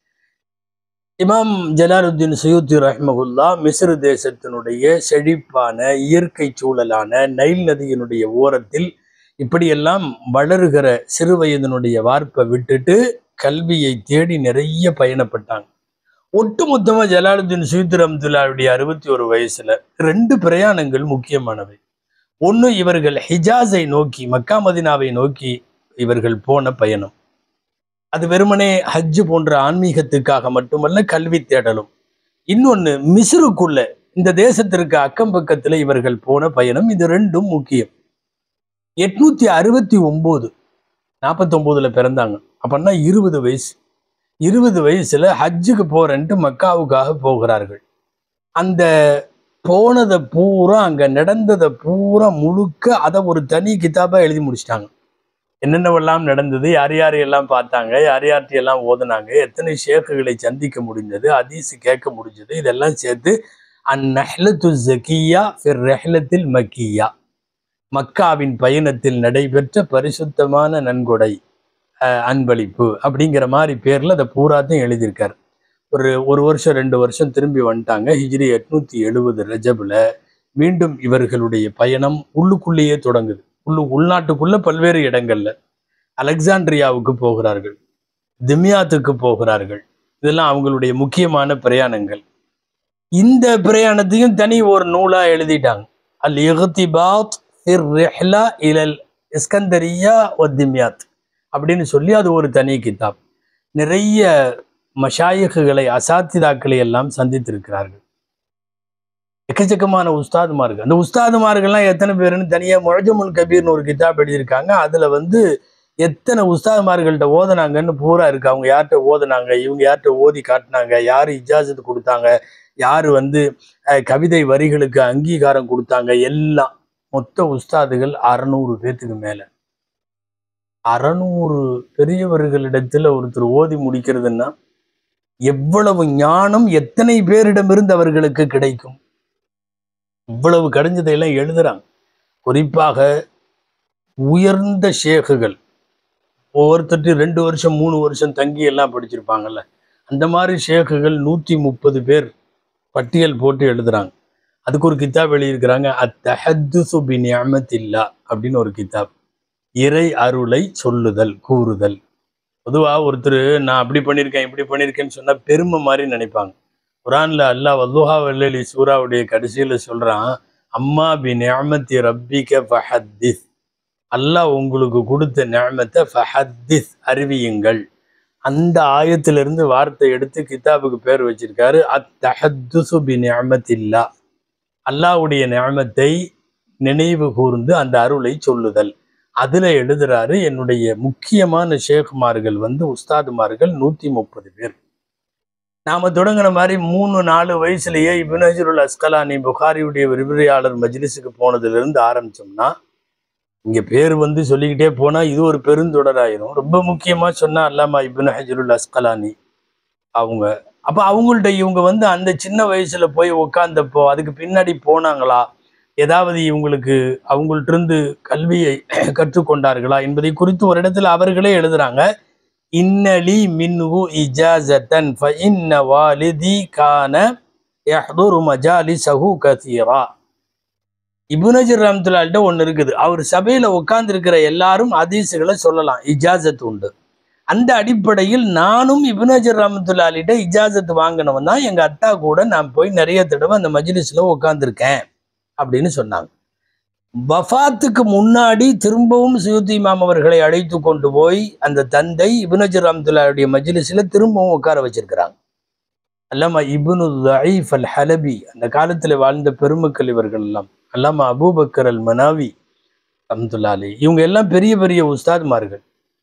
இமாம் ஜலாலுத்தீன் சுயூத்தி ரஹ்மகுல்லா மிஸ்ர் தேசத்தினுடைய செழிப்பான இயற்கை சூழலான நைல் நதியினுடைய ஓரத்தில் இப்படியெல்லாம் வளருகிற சிறு வயதினுடைய வார்ப்பை விட்டுட்டு கல்வியை தேடி நிறைய பயணப்பட்டாங்க ஒட்டுமொத்தமா ஜலாலுத்தீன் சுயூத்தி ரஹமத்துல்லாவுடைய அறுபத்தி ஒரு வயசுல ரெண்டு பிரயாணங்கள் முக்கியமானவை ஒன்று இவர்கள் ஹிஜாஸை நோக்கி மக்கா மதினாவை நோக்கி இவர்கள் போன பயணம் அது வெறுமனே ஹஜ்ஜு போன்ற ஆன்மீகத்துக்காக மட்டுமல்ல கல்வி தேடலும் இன்னொன்று மிஸ்ருக்குள்ள இந்த தேசத்திற்கு அக்கம் பக்கத்தில் இவர்கள் போன பயணம் இது ரெண்டும் முக்கியம் எட்நூத்தி அறுபத்தி ஒன்பது நாற்பத்தொம்போதுல பிறந்தாங்க அப்படின்னா இருபது வயசு இருபது வயசுல ஹஜ்ஜுக்கு போறேன்ட்டு மக்காவுக்காக போகிறார்கள் அந்த போனதை பூரா அங்க நடந்ததை பூரா முழுக்க அதை ஒரு தனி கிதாபா எழுதி முடிச்சிட்டாங்க என்னென்னவெல்லாம் நடந்தது யார் யாரையெல்லாம் பார்த்தாங்க யார் யார்கிட்ட எல்லாம் ஓதுனாங்க எத்தனை ஷேக்குகளை சந்திக்க முடிஞ்சது அதீஸ் கேட்க முடிஞ்சது இதெல்லாம் சேர்த்து அந்நஹ்லத்து ஜக்கியா ஃபிர் ரஹ்லத்தில் மக்கியா மக்காவின் பயணத்தில் நடைபெற்ற பரிசுத்தமான நன்கொடை அஹ், அன்பளிப்பு அப்படிங்கிற மாதிரி பேர்ல அதை பூராத்தையும் எழுதியிருக்காரு ஒரு ஒரு வருஷம் ரெண்டு வருஷம் திரும்பி வந்துட்டாங்க ஹிஜ்ரி எட்நூத்தி எழுபது ரஜபுல மீண்டும் இவர்களுடைய பயணம் உள்ளுக்குள்ளேயே தொடங்குது உள்ளு உள்நாட்டுக்குள்ள பல்வேறு இடங்கள்ல அலெக்சாண்ட்ரியாவுக்கு போகிறார்கள் திம்யாத்துக்கு போகிறார்கள் இதெல்லாம் அவங்களுடைய முக்கியமான பிரயாணங்கள் இந்த பிரயாணத்தையும் தனி ஒரு நூலா எழுதிட்டாங்க அல் இஹ்திபாத் ஃபிர் ரிஹ்லா இலல் இஸ்கந்தரியா ஒ திம்யாத் அப்படின்னு சொல்லி அது ஒரு தனி கிதாப் நிறைய மஷாயிகுகளை அசாத்திதாக்களை எல்லாம் சந்தித்திருக்கிறார்கள் எக்கச்சக்கமான உஸ்தாதுமார்கள் அந்த உஸ்தாதுமார்கள்லாம் எத்தனை பேருன்னு தனியாக முழஜமுல் கபீர்னு ஒரு கிதாப் எழுதியிருக்காங்க அதில் வந்து எத்தனை உஸ்தாதுமார்கள்ட்ட ஓதுனாங்கன்னு பூரா இருக்கு அவங்க யார்கிட்ட ஓதுனாங்க இவங்க யார்கிட்ட ஓதி காட்டினாங்க யார் இஜாசத்து கொடுத்தாங்க யார் வந்து அஹ், கவிதை வரிகளுக்கு அங்கீகாரம் கொடுத்தாங்க எல்லாம் மொத்த உஸ்தாதுகள் அறநூறு பேத்துக்கு மேல அறநூறு பெரியவர்களிடத்துல ஒருத்தர் ஓதி முடிக்கிறதுன்னா எவ்வளவு ஞானம் எத்தனை பேரிடமிருந்து அவர்களுக்கு கிடைக்கும் இவ்வளவு கடிஞ்சதையெல்லாம் எழுதுறாங்க குறிப்பாக உயர்ந்த ஷேகுகள் ஒவ்வொருத்தட்டு ரெண்டு வருஷம் மூணு வருஷம் தங்கி எல்லாம் படிச்சிருப்பாங்கல்ல அந்த மாதிரி ஷேகுகள் நூற்றி முப்பது பேர் பட்டியல் போட்டு எழுதுறாங்க அதுக்கு ஒரு கிதாப் எழுதியிருக்கிறாங்க அத்தஹத்துசு பி நியமத்தில்லா அப்படின்னு ஒரு கிதாப் இறை அருளை சொல்லுதல் கூறுதல் பொதுவாக ஒருத்தர் நான் அப்படி பண்ணியிருக்கேன் இப்படி பண்ணியிருக்கேன்னு சொன்னால் பெருமை மாதிரி நினைப்பாங்க குரான்ல அல்லாஹ் வல்லுஹா வல்லலி சூராவுடைய கடைசியில் சொல்றான் அம்மா பி நியமத்தி ரப்பிக ஃபஹத்திஸ் அல்லாஹ் உங்களுக்கு கொடுத்த நியமத்தை ஃபஹத்திஸ் அறிவியுங்கள் அந்த ஆயத்திலிருந்து வார்த்தை எடுத்து கிதாபுக்கு பேர் வச்சிருக்காரு அத்தஹத்துசு பி நியமத்தில்லா அல்லாஹ்வுடைய நியமத்தை நினைவு கூர்ந்து அந்த அருளை சொல்லுதல் அதுல எழுதுறாரு என்னுடைய முக்கியமான ஷேகுமார்கள் வந்து உஸ்தாதுமார்கள் நூத்தி முப்பது பேர் நாம தொடங்கின மாதிரி மூணு நாலு வயசுலயே இப்னு ஹஜருல் அஸ்கலானி புகாரியுடைய விரிவுரையாளர் மஜ்லிஸுக்கு போனதுல ஆரம்பிச்சோம்னா இங்க பேர் வந்து சொல்லிக்கிட்டே போனா இது ஒரு பெருந்தொடராயிரும் ரொம்ப முக்கியமா சொன்னா அல்லாமா இப்னு ஹஜருல் அஸ்கலானி அவங்க அப்ப அவங்கள்ட்ட இவங்க வந்து அந்த சின்ன வயசுல போய் உட்காந்தப்போ அதுக்கு பின்னாடி போனாங்களா ஏதாவது இவங்களுக்கு அவங்கள்ட்ட இருந்து கல்வியை கற்றுக்கொண்டார்களா என்பதை குறித்து ஒரு இடத்துல அவர்களே எழுதுறாங்க இன்னலி மின்ஹு இஜாசத்தன் ஃப இன்ன வாலிதி கான யஹ்துரு மஜாலிசஹு கதீரா இபுனஜர் ரஹமத்துல்லாட்ட ஒன்று இருக்குது அவர் சபையில் உட்கார்ந்திருக்கிற எல்லாரும் ஹதீஸுகளை சொல்லலாம் இஜாசத் உண்டு அந்த அடிப்படையில் நானும் இபுனஜர் ரஹமத்துல்லாலிட்ட இஜாசத் வாங்கினவன் தான் எங்கள் அத்தா கூட நான் போய் நிறைய தடவை அந்த மஜ்லிஸில் உட்காந்துருக்கேன் அப்படின்னு சொன்னாங்க வஃபாத்துக்கு முன்னாடி திரும்பவும் சுயூத்தி இமாம் அவர்களை அழைத்து கொண்டு போய் அந்த தந்தை இபுனஜர் ரஹமத்துல்லாவுடைய மஜ்லிஸில் திரும்பவும் உட்கார வச்சிருக்கிறாங்க அல்லாமா இபுனு தயீஃப் அல் ஹலபி அந்த காலத்தில் வாழ்ந்த பெருமக்கள் இவர்கள் எல்லாம் அல்லாமா அபூபக்கர் அல் மனாவி ரஹமத்துல்லாலி இவங்க எல்லாம் பெரிய பெரிய உஸ்தாத்மார்கள்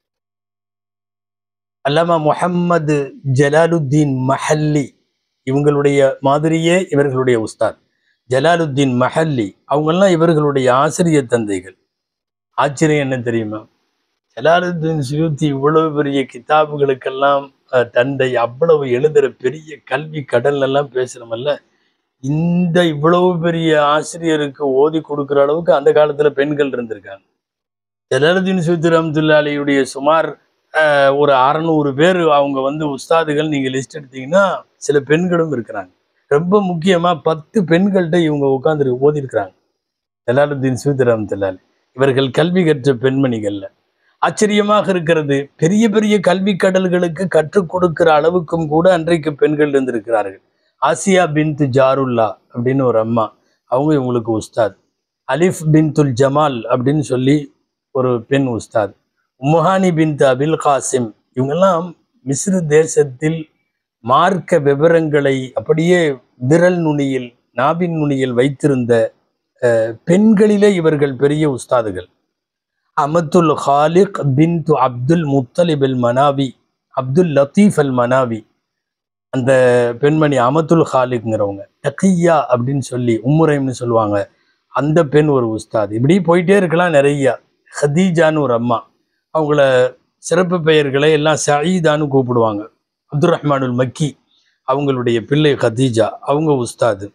அல்லாமா முஹம்மது ஜலாலுத்தீன் மஹல்லி இவங்களுடைய மாதிரியே இவர்களுடைய உஸ்தாத் ஜலாலுத்தீன் மஹல்லி அவங்கெல்லாம் இவர்களுடைய ஆசிரியர் தந்தைகள் ஆச்சரியம் என்ன தெரியுமா ஜலாலுத்தீன் சுயூத்தி இவ்வளவு பெரிய கிதாபுகளுக்கெல்லாம் அஹ், தந்தை அவ்வளவு எழுதுற பெரிய கல்வி கடல் எல்லாம் பேசுறோமல்ல இந்த இவ்வளவு பெரிய ஆசிரியருக்கு ஓதி கொடுக்குற அளவுக்கு அந்த காலத்துல பெண்கள் இருந்திருக்காங்க ஜலாலுத்தீன் சுயூத்தி ரஹமத்துல்லாலியுடைய சுமார் அஹ், ஒரு அறநூறு பேர் அவங்க வந்து உஸ்தாதுகள் நீங்க லிஸ்ட் எடுத்தீங்கன்னா சில பெண்களும் இருக்கிறாங்க ரொம்ப முக்கியமா பத்து பெண்கள்கிட்ட இவங்க உட்கார்ந்து ஓதி இருக்கிறாங்க ஜலாலுத்தீன் சுயூத்தி ரஹமத்துல்லாலி இவர்கள் கல்வி கற்ற பெண்மணிகள்ல ஆச்சரியமாக இருக்கிறது பெரிய பெரிய கல்வி கடல்களுக்கு கற்றுக் கொடுக்கிற அளவுக்கும் கூட அன்றைக்கு பெண்கள் இருந்திருக்கிறார்கள் ஆசியா பின்த் ஜாருல்லா அப்படின்னு ஒரு அம்மா அவங்க இவங்களுக்கு உஸ்தாத் அலிஃப் பின்துல் ஜமால் அப்படின்னு சொல்லி ஒரு பெண் உஸ்தாத் முஹானி பின் அபில் காசிம் இவங்கெல்லாம் மிஸ்ரு தேசத்தில் மார்க்க விவரங்களை அப்படியே விரல் நுனியில் நாபின் நுனியில் வைத்திருந்த அஹ், பெண்களிலே இவர்கள் பெரிய உஸ்தாதுகள் அமத்துல் ஹாலிக் பின் அப்துல் முத்தலிப் அல் மனாவி அப்துல் லத்தீஃப் அல் மனாவி அந்த பெண்மணி அமத்துல் ஹாலிக்ங்கிறவங்க டக்கியா அப்படின்னு சொல்லி உம்முரைம்னு சொல்லுவாங்க அந்த பெண் ஒரு உஸ்தாத் இப்படி போயிட்டே இருக்கலாம் நிறைய ஹதீஜான்னு ஒரு அம்மா அவங்கள சிறப்பு பெயர்களை எல்லாம் சயீதான்னு கூப்பிடுவாங்க அப்துல் ரஹ்மானுல் மக்கி அவங்களுடைய பிள்ளை ஹதீஜா அவங்க உஸ்தாது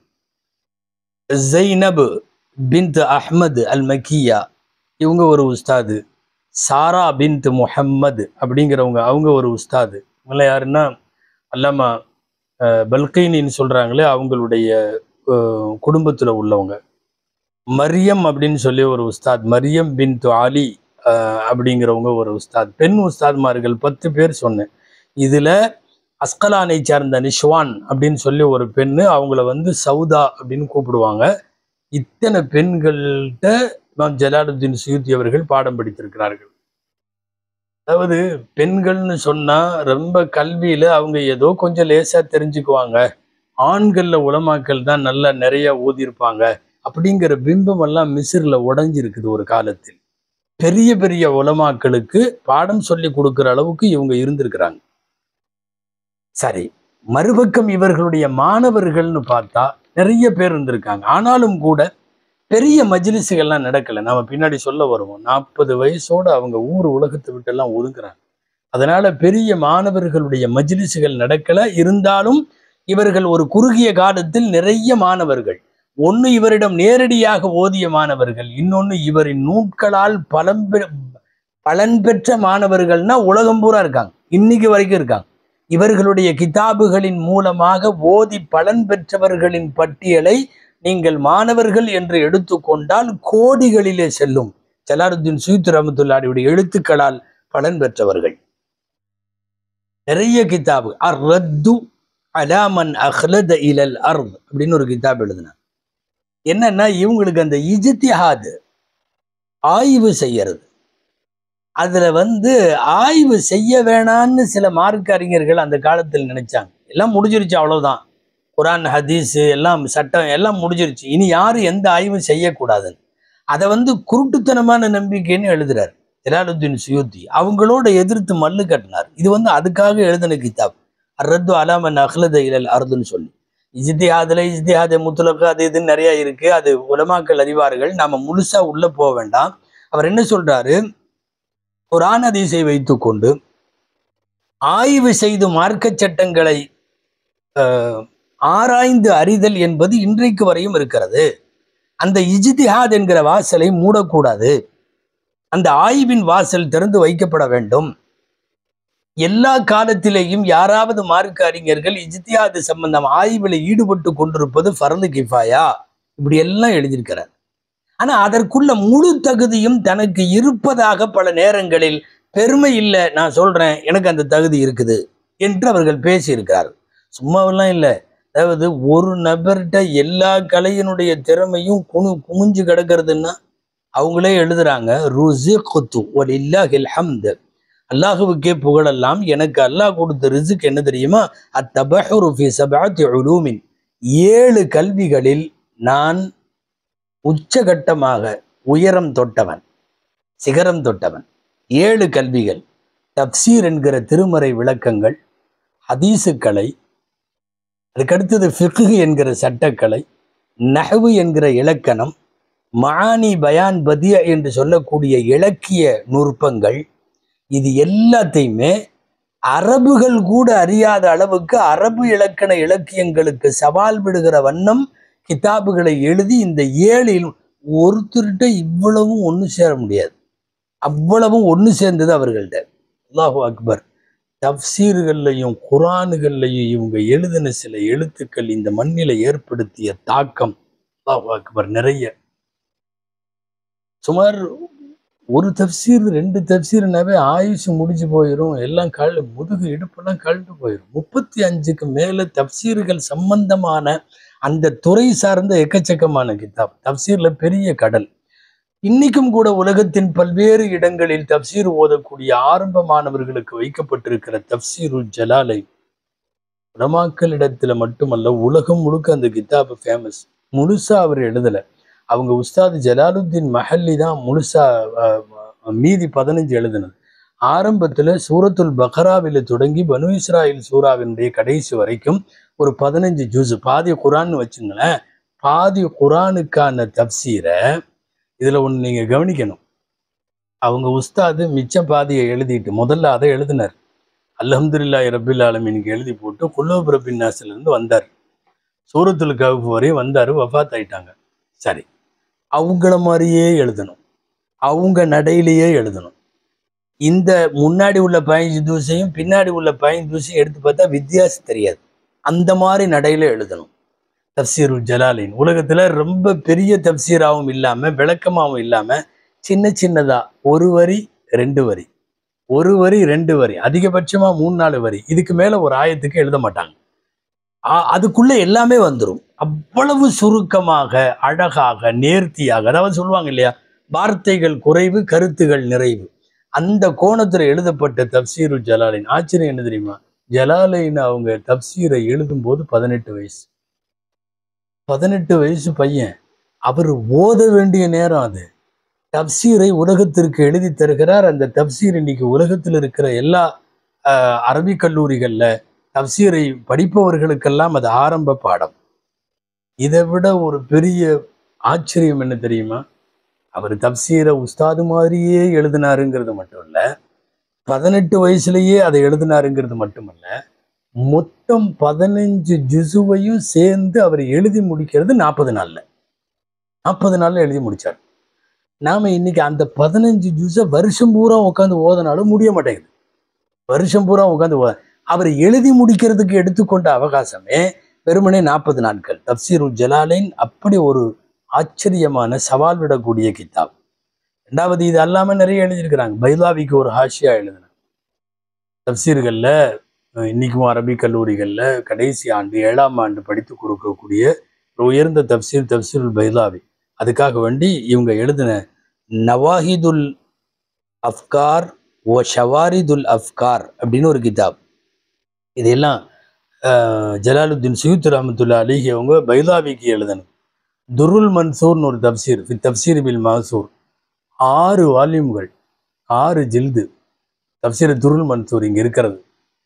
ஜைனப் பின்த் அஹ்மது அல் மக்கியா இவங்க ஒரு உஸ்தாது சாரா பின்த் முஹம்மது அப்படிங்கிறவங்க அவங்க ஒரு உஸ்தாது இவங்கள யாருன்னா அல்லாமா அஹ், பல்கைனின்னு சொல்றாங்களே அவங்களுடைய அஹ், குடும்பத்துல உள்ளவங்க மரியம் அப்படின்னு சொல்லி ஒரு உஸ்தாத் மரியம் பின் ஆலி அஹ், அப்படிங்கிறவங்க ஒரு உஸ்தாத் பெண் உஸ்தாத்மார்கள் பத்து பேர் சொன்னேன் இதுல அஸ்கலானை சார்ந்த நிஷ்வான் அப்படின்னு சொல்லி ஒரு பெண்ணு அவங்கள வந்து சவுதா அப்படின்னு கூப்பிடுவாங்க இத்தனை பெண்கள்கிட்ட இமாம் ஜலாலுத்தீன் சுயூத்தி அவர்கள் பாடம் படித்திருக்கிறார்கள் அதாவது பெண்கள்னு சொன்னா ரொம்ப கல்வியில அவங்க ஏதோ கொஞ்சம் லேசா தெரிஞ்சுக்குவாங்க ஆண்கள்ல உலமாக்கள் தான் நல்லா நிறைய ஊதியிருப்பாங்க அப்படிங்கிற பிம்பம் எல்லாம் மிசிறில் உடைஞ்சிருக்குது ஒரு காலத்தில் பெரிய பெரிய உலமாக்களுக்கு பாடம் சொல்லி கொடுக்கிற அளவுக்கு இவங்க இருந்திருக்கிறாங்க சரி மறுபக்கம் இவர்களுடைய மாணவர்கள்னு பார்த்தா நிறைய பேர் இருந்திருக்காங்க ஆனாலும் கூட பெரிய மஜ்லிஸுகள்லாம் நடக்கல நாம பின்னாடி சொல்ல வருவோம் நாற்பது வயசோட அவங்க ஊர் உலகத்தை விட்டெல்லாம் ஒதுங்குறாங்க அதனால பெரிய மாணவர்களுடைய மஜ்லிஸுகள் நடக்கல இருந்தாலும் இவர்கள் ஒரு குறுகிய காலத்தில் நிறைய மாணவர்கள் ஒன்று இவரிடம் நேரடியாக ஓதிய மாணவர்கள் இன்னொன்று இவரின் நூட்களால் பலம் பெ- பலன் பெற்ற மாணவர்கள்னா உலகம் பூரா இருக்காங்க இன்னைக்கு வரைக்கும் இருக்காங்க இவர்களுடைய கிதாபுகளின் மூலமாக ஓதி பலன் பெற்றவர்களின் பட்டியலை நீங்கள் மாணவர்கள் என்று எடுத்துக்கொண்டால் கோடிகளிலே செல்லும் ஜலாலுத்தீன் சுயூத் ரஹமத்துல்லாடியுடைய எழுத்துக்களால் பலன் பெற்றவர்கள் நிறைய கிதாபு அர் ரத்து அலாமன் அஹ்லத இலல் அர்த் அப்படின்னு ஒரு கிதாப் எழுதினாங்க என்னன்னா இவங்களுக்கு அந்த இஜ்திஹாத் ஆய்வு செய்யறது அதுல வந்து ஆய்வு செய்ய வேணான்னு சில மார்க்க அறிஞர்கள் அந்த காலத்தில் நினைச்சாங்க எல்லாம் முடிஞ்சிருச்சு அவ்வளவுதான் குரான் ஹதீஸ் எல்லாம் சட்டம் எல்லாம் முடிஞ்சிருச்சு இனி யாரும் எந்த ஆய்வும் செய்யக்கூடாதுன்னு அதை வந்து குருட்டுத்தனமான நம்பிக்கைன்னு எழுதுறாரு ஜலாலுத்தீன் சுயூத்தி அவங்களோட எதிர்த்து மல்லு கட்டினார் இது வந்து அதுக்காக எழுதின கிதாப் அர்ரத்து அலாமன் அஹ்லத இலல் அர்துன்னு சொல்லி இஜ்திஹாதுல இஜ்திஹாது முத்துலக்கு அது இதுன்னு நிறைய இருக்கு அது உலமாக்கள் அறிவார்கள் நாம முழுசா உள்ள போக வேண்டாம் அவர் என்ன சொல்றாரு குரான் ஹதீஸை வைத்துக்கொண்டு ஆய்வு செய்து மார்க்க சட்டங்களை அஹ், ஆராய்ந்து அறிதல் என்பது இன்றைக்கு வரையும் இருக்கிறது அந்த இஜ்திஹாத் என்கிற வாசலை மூடக்கூடாது அந்த ஆய்வின் வாசல் திறந்து வைக்கப்பட வேண்டும் எல்லா காலத்திலேயும் யாராவது மார்க்க அறிஞர்கள் இஜ்திஹாது சம்பந்தம் ஆய்வில் ஈடுபட்டு கொண்டிருப்பது ஃபர்து கிஃபாயா இப்படி எல்லாம் எழுதியிருக்கிறார் ஆனா அதற்குள்ள முழு தகுதியும் தனக்கு இருப்பதாக பல நேரங்களில் பெருமை இல்லை நான் சொல்றேன் எனக்கு அந்த தகுதி இருக்குது என்று அவர்கள் பேசியிருக்கிறார்கள் சும்மாவெல்லாம் இல்லை அதாவது ஒரு நபர்கிட்ட எல்லா கலையினுடைய திறமையும் குனு குமிஞ்சு கிடக்கிறதுன்னா அவங்களே எழுதுறாங்க ருசி குத்து ஒல் இல்லாஹில் ஹம்த் அல்லாஹுவுக்கே புகழெல்லாம் எனக்கு அல்லாஹ் கொடுத்த ரிசுக் என்ன தெரியுமா அத்தபஹுரு ஃபி சபஅத்தி உலூமின் ஏழு கல்விகளில் நான் உச்சகட்டமாக உயரம் தொட்டவன் சிகரம் தொட்டவன் ஏழு கல்விகள் தப்சீர் என்கிற திருமறை விளக்கங்கள் ஹதீசுக்கலை அதுக்கடுத்தது ஃபிக்ஹு என்கிற சட்டக்கலை நஹ்வு என்கிற இலக்கணம் மானி பயான் பதிய என்று சொல்லக்கூடிய இலக்கிய நுட்பங்கள் இது எல்லாத்தையுமே அரபுகள் கூட அறியாத அளவுக்கு அரபு இலக்கண இலக்கியங்களுக்கு சவால் விடுகிற வண்ணம் கிதாபுகளை எழுதி இந்த ஏழில் ஒருத்தர்கிட்ட இவ்வளவும் ஒன்று சேர முடியாது அவ்வளவும் ஒன்று சேர்ந்தது அவர்கள்ட்ட அல்லாஹு அக்பர் தப்சீர்கள்லையும் குரானுகள்லையும் இவங்க எழுதின சில எழுத்துக்கள் இந்த மண்ணில ஏற்படுத்திய தாக்கம் அல்லாஹு அக்பர் நிறைய சுமார் ஒரு தப்சீர் ரெண்டு தப்சீர்னாவே ஆயுஷ் முடிஞ்சு போயிடும் எல்லாம் கழ முதுகு இடுப்பெல்லாம் கழண்டு போயிடும் முப்பத்தி அஞ்சுக்கு மேல தப்சீர்கள் சம்பந்தமான அந்த துறை சார்ந்த எக்கச்சக்கமான கிதாப் தப்சீர்ல பெரிய கடல் இன்னைக்கும் கூட உலகத்தின் பல்வேறு இடங்களில் தப்சீர் ஓதக்கூடிய ஆரம்ப மாணவர்களுக்கு வைக்கப்பட்டிருக்கிற தப்சீரு ஜலாலை உலமாக்களிடத்துல மட்டுமல்ல உலகம் முழுக்க அந்த கிதாப் ஃபேமஸ் முழுசா அவர் எழுதல அவங்க உஸ்தாத் ஜலாலுத்தீன் மஹல்லி தான் முழுசா அஹ், மீதி பதினஞ்சு எழுதினது ஆரம்பத்துல சூரத்துல் பக்ராவில தொடங்கி பனு இஸ்ராயில் சூறாவினுடைய கடைசி வரைக்கும் ஒரு பதினஞ்சு ஜூஸ் பாதி குரான்னு வச்சுங்களேன் பாதி குரானுக்கான தப்சீரை இதுல ஒண்ணு நீங்க கவனிக்கணும் அவங்க உஸ்தாது மிச்சம் பாதியை எழுதிட்டு முதல்ல அதை எழுதினார் அல்ஹம்துலில்லாஹி ரபில் ஆலமீனுக்கு எழுதி போட்டு குல்லோபுர பின்னாசில இருந்து வந்தார் சூரத்துல் கவுஃப் வரையும் வந்தாரு வஃபாத் ஆயிட்டாங்க சரி அவங்கள மாதிரியே எழுதணும் அவங்க நடையிலேயே எழுதணும் இந்த முன்னாடி உள்ள பதினஞ்சு தூசையும் பின்னாடி உள்ள பதினஞ்சு தூசையும் எடுத்து பார்த்தா வித்தியாசம் தெரியாது அந்த மாதிரி நடையில எழுதணும் தப்சீருல் ஜலாலின் உலகத்துல ரொம்ப பெரிய தப்சீராவும் இல்லாம விளக்கமாவும் இல்லாம சின்ன சின்னதா ஒரு வரி ரெண்டு வரி ஒரு வரி ரெண்டு வரி அதிகபட்சமா மூணு நாலு வரி இதுக்கு மேல ஒரு ஆயத்துக்கு எழுத மாட்டாங்க ஆ- அதுக்குள்ள எல்லாமே வந்துடும் அவ்வளவு சுருக்கமாக அழகாக நேர்த்தியாக அதாவது சொல்லுவாங்க இல்லையா வார்த்தைகள் குறைவு கருத்துகள் நிறைவு அந்த கோணத்துல எழுதப்பட்ட தப்சீரு ஜலாலின் ஆச்சரியம் என்ன தெரியுமா ஜலாலின் அவங்க தப்சீரை எழுதும் போது பதினெட்டு வயசு பதினெட்டு வயசு பையன் அவர் ஓத வேண்டிய நேரம் அது தப்சீரை உலகத்திற்கு எழுதி தருகிறார் அந்த தப்சீர் இன்னைக்கு உலகத்தில் இருக்கிற எல்லா ஆஹ், அரபிக் கல்லூரிகள்ல தப்சீரை படிப்பவர்களுக்கெல்லாம் அது ஆரம்ப பாடம் இதை விட ஒரு பெரிய ஆச்சரியம் என்ன தெரியுமா அவர் தப்சீரை உஸ்தாது மாதிரியே எழுதினாருங்கிறது மட்டும் இல்ல பதினெட்டு வயசுலயே அதை எழுதினாருங்கிறது மட்டுமல்ல மொத்தம் பதினஞ்சு ஜுசுவையும் சேர்ந்து அவர் எழுதி முடிக்கிறது நாற்பது நாள்ல நாற்பது நாள்ல எழுதி முடிச்சார் நாம இன்னைக்கு அந்த பதினஞ்சு ஜூஸை வருஷம் பூரா உட்காந்து ஓதனாலும் முடிய மாட்டேங்குது வருஷம் பூரா உட்காந்து ஓத அவர் எழுதி முடிக்கிறதுக்கு எடுத்துக்கொண்ட அவகாசமே வெறுமனே நாற்பது நாட்கள் தப்சீருல் ஜலாலைன் அப்படி ஒரு ஆச்சரியமான சவால் விடக்கூடிய கிதாப் ரெண்டாவது இது அல்லாம நிறைய எழுதியிருக்கிறாங்க பைலாவிக்கு ஒரு ஹாஷியா எழுதினாங்க தப்சீர்கள்ல அஹ், இன்னைக்கும் அரபிக் கல்லூரிகள்ல கடைசி ஆண்டு ஏழாம் ஆண்டு படித்து கொடுக்கக்கூடிய ஒரு உயர்ந்த தப்சீர் தப்சீருல் பைலாவி அதுக்காக வேண்டி இவங்க எழுதின நவாஹிதுல் அஃப்கார் ஓ ஷவாரிதுல் அஃப்கார் அப்படின்னு ஒரு கிதாப் இதெல்லாம் அஹ், ஜலாலுத்தீன் சயூத் ரஹமத்துல்லா அலிஹி அவங்க பைலாவிக்கு எழுதணும் துருல் மன்சூர்னு ஒரு தப்சீர் ஃபி தப்சீர் பில் மன்சூர் ஆறு வால்யூம்கள் ஆறு ஜில்து தப்சீர் துருல் மன்சூர் இங்க இருக்கிறது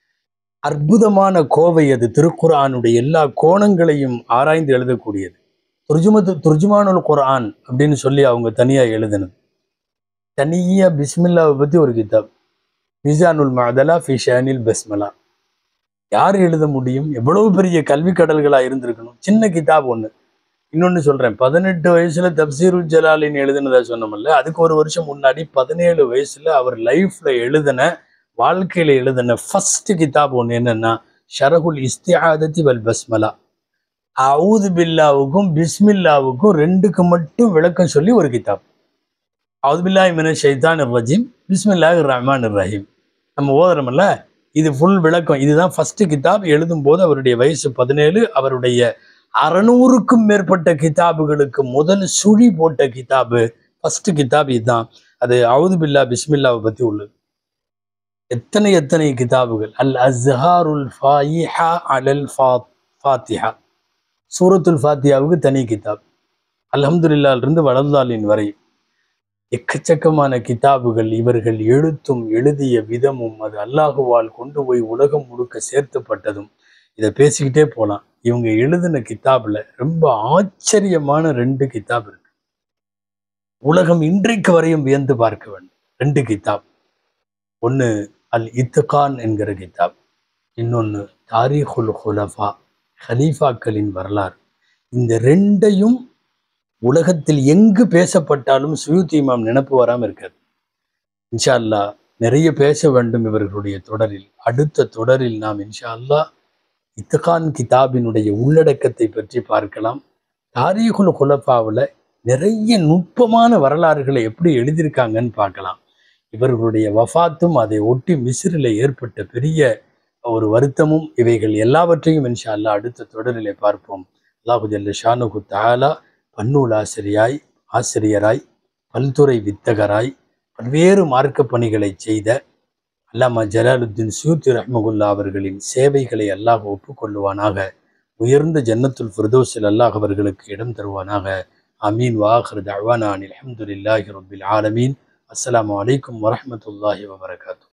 அற்புதமான கோவை அது திருக்குர்ஆனுடைய எல்லா கோணங்களையும் ஆராய்ந்து எழுதக்கூடியது துர்ஜுமத்து துர்ஜுமானுல் குர்ஆன் அப்படின்னு சொல்லி அவங்க தனியா எழுதினது தனியா பிஸ்மில்லாவை பத்தி ஒரு கிதாப் மிசானுல் மதலா ஃபி ஷானில் பஸ்மலா யார் எழுத முடியும் எவ்வளவு பெரிய கல்வி கடல்களா இருந்திருக்கணும் சின்ன கிதாப் ஒண்ணு இன்னொன்னு சொல்றேன் பதினெட்டு வயசுல தப்சீருல் ஜலாலின் எழுதினதா சொன்னோம்ல அதுக்கு ஒரு வருஷம் முன்னாடி பதினேழு வயசுல அவர் லைஃப்ல எழுதின வாழ்க்கையில எழுதின ஃபர்ஸ்ட் கிதாப் ஒண்ணு என்னன்னா ஷரகுல் இஸ்திஆதத்தி வல் பஸ்மலா அவுது பில்லாவுக்கும் பிஸ்மில்லாவுக்கும் ரெண்டுக்கு மட்டும் விளக்கம் சொல்லி ஒரு கிதாப் அவுது பில்லாஹி மின ஷைத்தான் ரஜீம் பிஸ்மில்லாஹ் ரஹ்மான் ரஹீம் நம்ம ஓதுறோம்ல இது ஃபுல் விளக்கம் இதுதான் ஃபர்ஸ்ட் கிதாப் எழுதும் போது அவருடைய வயசு பதினேழு அவருடைய அறநூறுக்கும் மேற்பட்ட கிதாபுகளுக்கு முதல் சுழி போட்ட கிதாபு ஃபர்ஸ்ட் கிதாப் இதுதான் அது அவுது பில்லா பிஸ்மில்லாவை பத்தி உள்ளது எத்தனை எத்தனை கிதாபுகள் அல் அஸ்ஹாருல் ஃபாயிஹா அலல் ஃபா ஃபாத்திஹா சூரத்துல் ஃபாத்தியாவுக்கு தனி கிதாப் அல்ஹம்துலில்லாஹ்ல இருந்து வளர்ந்தாலின் வரை எக்கச்சக்கமான கிதாபுகள் இவர்கள் எழுத்தும் எழுதிய விதமும் அது அல்லாஹுவால் கொண்டு போய் உலகம் முழுக்க சேர்த்துப்பட்டதும் இதை பேசிக்கிட்டே போலாம் இவங்க எழுதின கிதாப்ல ரொம்ப ஆச்சரியமான ரெண்டு கிதாப் இருக்கு உலகம் இன்றைக்கு வரையும் வியந்து பார்க்க வேண்டும் ரெண்டு கிதாப் ஒன்னு அல் இத்துகான் என்கிற கிதாப் இன்னொன்னு தாரிகுல் ஹுலஃபா ஹலீஃபாக்களின் வரலாறு இந்த ரெண்டையும் உலகத்தில் எங்கு பேசப்பட்டாலும் சுயூத் இமாம் நினப்பு வராம இருக்காது இன்ஷா அல்லாஹ் நிறைய பேச வேண்டும் இவர்களுடைய தொடரில் அடுத்த தொடரில் நாம் இன்ஷா அல்லாஹ் இத்துகான் கிதாபினுடைய உள்ளடக்கத்தை பற்றி பார்க்கலாம் தாரீகுல் குலஃபாவில் நிறைய நுட்பமான வரலாறுகளை எப்படி எழுதியிருக்காங்கன்னு பார்க்கலாம் இவர்களுடைய வஃபாத்தும் அதை ஒட்டி மிஸ்ரில் ஏற்பட்ட பெரிய ஒரு வருத்தமும் இவைகள் எல்லாவற்றையும் இன்ஷா அல்லாஹ் அடுத்த தொடரிலே பார்ப்போம் அல்லாஹு ஜல்ல ஷானுகு தாலா பன்னூல் ஆசிரியாய் ஆசிரியராய் பல்துறை வித்தகராய் பல்வேறு மார்க்க பணிகளை செய்த அல்லாமா ஜலாலுத்தீன் சூத்தி ரஹ்மகுல்லா அவர்களின் சேவைகளை அல்லாஹ் ஒப்புக்கொள்ளுவானாக உயர்ந்த ஜன்னத்துல் ஃபிர்தோஸில் அல்லாஹ் அவர்களுக்கு இடம் தருவானாக அமீன் வாஹர் தவானான் அலமதுல்லாஹி ரபில் ஆலமீன் அஸ்ஸலாமு அலைக்கும் வரஹ்மத்துல்லாஹி வபரகாத்து